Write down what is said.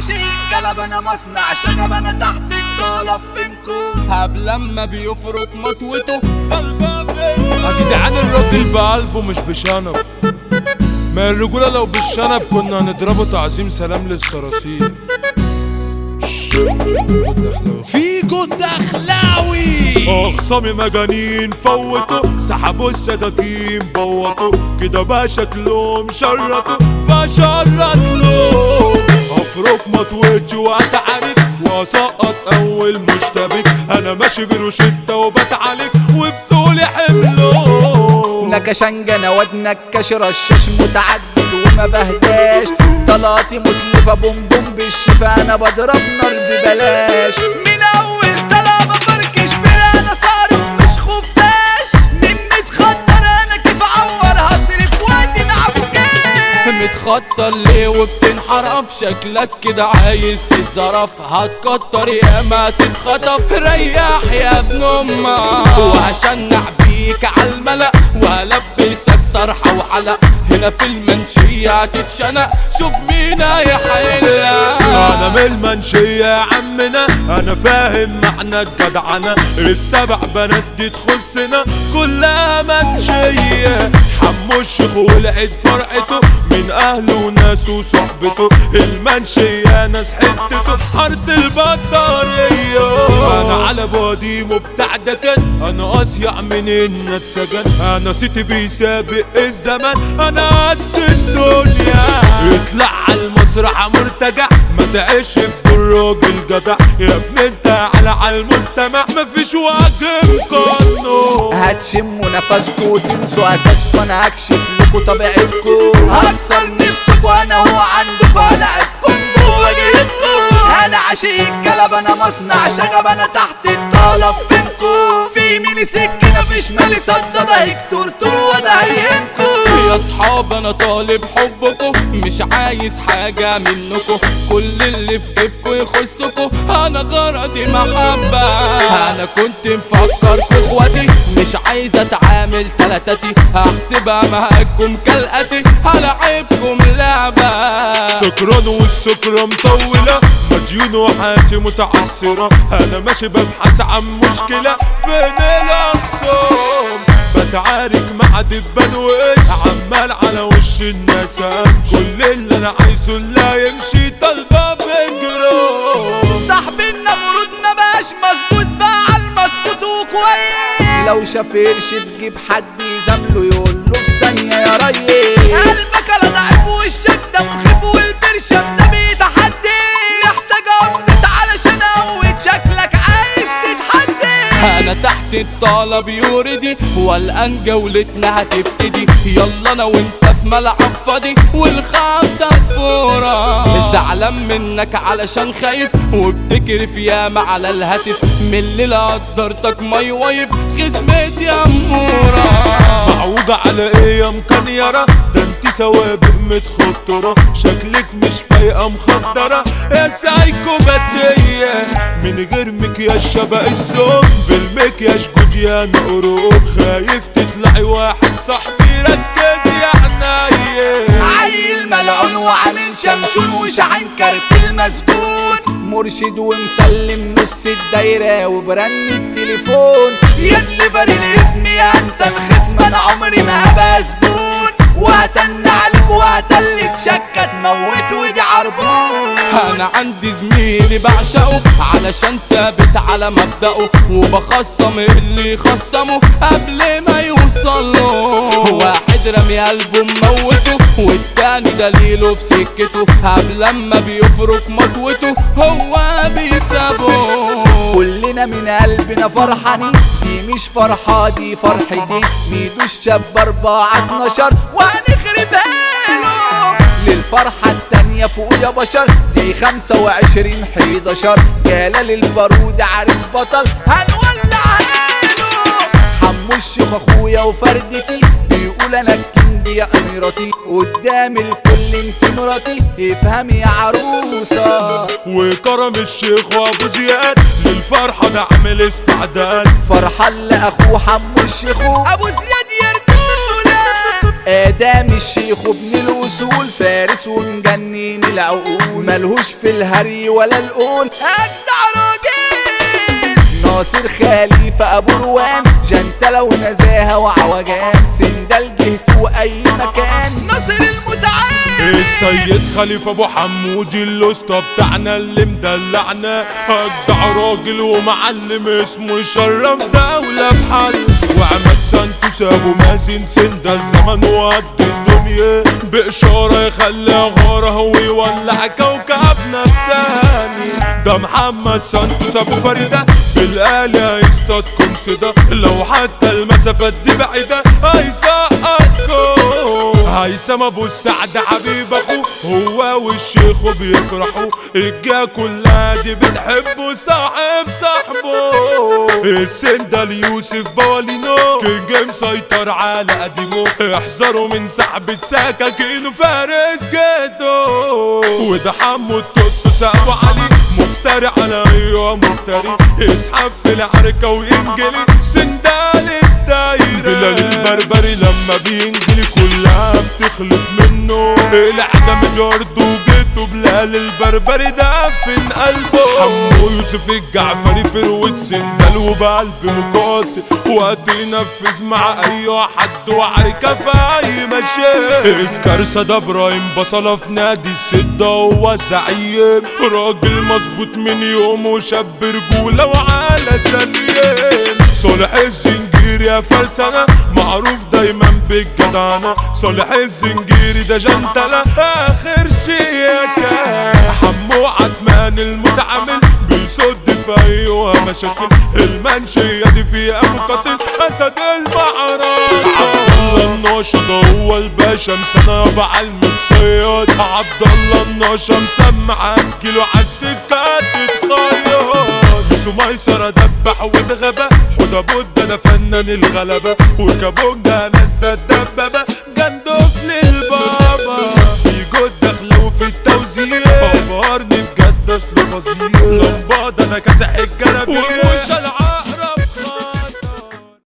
عشان قلب انا مصنع شغب انا تحت الطلب فينكم هاب لما بيفرك مطوته طالبة يا جدعان الراجل بقلبه مش بشنب ما الرجولة لو بالشنب كنا هنضربه تعظيم سلام للصراصير فيجو الدخلاوي اخصامي مجانين فوتوا سحبوا السكاكين بوطوا كده بقى شكلهم شرطوا فشرط له افرك مطوتش واتعارك واسقط اول مشتبك انا ماشي بروشتة وبتعالج وبتقولي حمله نكشنجة انا واد نكش رشاش متعدد وما بهداش طلاتي متلفة بوم بوم بالشفا انا بضرب نار ببلاش من اول طلبة فركش في انا صارف مش خفاش من متخطر انا كيف اعور هصرف وقتي مع بوكاش متخطر ليه وبتنحرف شكلك كده عايز تتزرف هتكتر يا ما تتخطف ريح يا ابن امك وهشنع بيك عالملأ وهلبسك طرحة وحلق هنا في المنشية هتتشنق شوف مين هيحلق انا من المنشية يا عمنا انا فاهم معنى الجدعنة السبع بنات دي تخصنا كلها منشية حمو الشيخ ولعت فرقته من اهله وناسه وصحبته المنشية ناس حتته ارض البطارية انا على بودي مبتع كان انا اصيع من ان اتسجن انا صيتي بيسابق الزمن انا قد الدنيا اطلع على المسرح مرتجع ما تعيش في دور راجل جدع يا ابن انت على على المجتمع مفيش وجه مقارنه هتشموا نفسكوا وتنسوا اساسكوا انا هكشف لكوا طبيعتكوا هكسر نفسكوا انا هو عندكوا هلعبكم جوا جيبكوا انا عشيق كلب انا مصنع شغب انا تحت الطلب فينكوا في ميني سكينة في شمالي صددة هيكتور طول وده هيهنكوا يا صحاب انا طالب حبكم مش عايز حاجة منكم كل اللي في جيبكم يخصكم انا غرضي محبة انا كنت مفكر في اخواتي مش عايز اتعامل تلاتاتي هحسبها معاكم كالاتي هلعبكم لعبة سكران والسكرة مطولة مديون وحياتي متعثرة أنا ماشي ببحث عن مشكلة فين الأخصام بتعارك مع دبان وإيش عمال على وش الناس كل اللي أنا عايزه اللي يمشي طالبة بجرام صاحبي النمرود ما بقاش مظبوط بقى على المظبوط وكويس لو شاف قرش في جيب حد يزامله يقول له في ثانية يا ريس قلبك لا ضعيف وشك ده مخيف والبرشم ده بيتحدي محتاج ابديت علشان اقوي شكلك عايز تتحدي انا تحت الطلب يوردي والان جولتنا هتبتدي يلا انا وانت في ملعب فاضي والخبطة فورة زعلان منك علشان خايف وبتكرف ياما على الهاتف من الليلة قدرتك ماي وايف خصمتي امورة معوجة على ايه يا مكنيرة ده انت سوابق متخطرة شكلك مش فايقة مخدرة يا سايكو بدية من غير مكياج شبه الزوم بالمكياج جوديان قروب خايف تطلعي واحد صاحبي ركز يا عناية عيل ملعون وعامل شمشون وشحن كارت المسجون مرشد ومسلم نص الدايرة وبرن التليفون يا دليفري الاسم يا انت الخصم انا عمري ما هبقى زبون وهتن عليك وهتلك شكة تموت ودي عربون انا عندي زميلي بعشقه علشان ثابت على مبدأه وبخصم اللي يخصمه قبل ما يوصل له واحد رمي قلبه مموته والتاني دليله في سكته قبل لما بيفرك مطوته هو بيسابه كلنا من قلبنا فرحانين دي مش فرحة دي فرحتي ميدو الشاب أربعة اتناشر وهنخربها له للفرحة التانية فوق يا بشر دي خمسة وعشرين حداشر جلال البارود عريس بطل هنولع له حمو الشيخ اخويا وفردتي بيقول انا الكينج يا اميرتي قدام الكل انت مراتي افهمي يا عروسه وكرم الشيخ وابو زياد للفرحة نعمل استعداد فرحان لاخوه حمو الشيخ ابو زياد يا رجوله ادم الشيخ ابن الاصول فارس ومجنن العقول ملهوش في الهري ولا القول اجدع راجل ناصر خليفة ابو روان جنتلة ونزاهة وعوجان سندال جهته اي مكان ناصر المتعال السيد خليفة ابو حمود الاسطى بتاعنا اللي مدلعنا اجدع راجل ومعلم اسمه يشرف دولة بحل وعماد سانتوس ابو مازن سندل زمن وقد الدنيا بإشارة يخلي غاره ويولع كوكبنا بثاني ده محمد سانتوس ابو فريدة بالآلة هيصطادكم صدا لو حتى المسافات دي بعيدة هيسقطكم هيثم ابو السعد حبيب اخوه هو والشيخ بيفرحوا الجا كلها دي بتحبه صاحب صاحبه السندل يوسف بوالينو كينج مسيطر على قديمه احذروا من سحبة سكاكين فارس جدو وده حمو التوتو سابو علي مفتري على ايوه مفتري يسحب في العركة وينجلي سندال الدايرة بلال البربري لما بينجلي كلها بتخلف منه العدم جارد وجيته بلال البربري دفن قلبه حمو يوسف الجعفري فروة سندال وبقلب مقاتل وقت ينفذ مع اي حد وعركة في اي مشي الكارثة ده ابراهيم بصلة في نادي السدة هو الزعيم راجل مظبوط من يومه شاب رجولة وعلى سنين صالح الزنجيري يا فرسانة معروف دايما بالجدعنة صالح الزنجيري ده جنتلة اخر شيكة حمو عدمان المتعامل بيصد في ايوه مشاكل المنشية دي فيها مقاتل اسد المعركة عبد الله الناشط هو الباشا مسنا بعلم صياد عبد الله الناشا مسمع كيلو عالسكة تتخيط بسو ميسرة دبح واتغبى حدا بود انا فنان الغلبة وكابونجا ناس ده الدبابة جندوف للبابا في جود داخله وفي التوزيع ابهرني بجد اصله فظيع لمبادة انا كاسح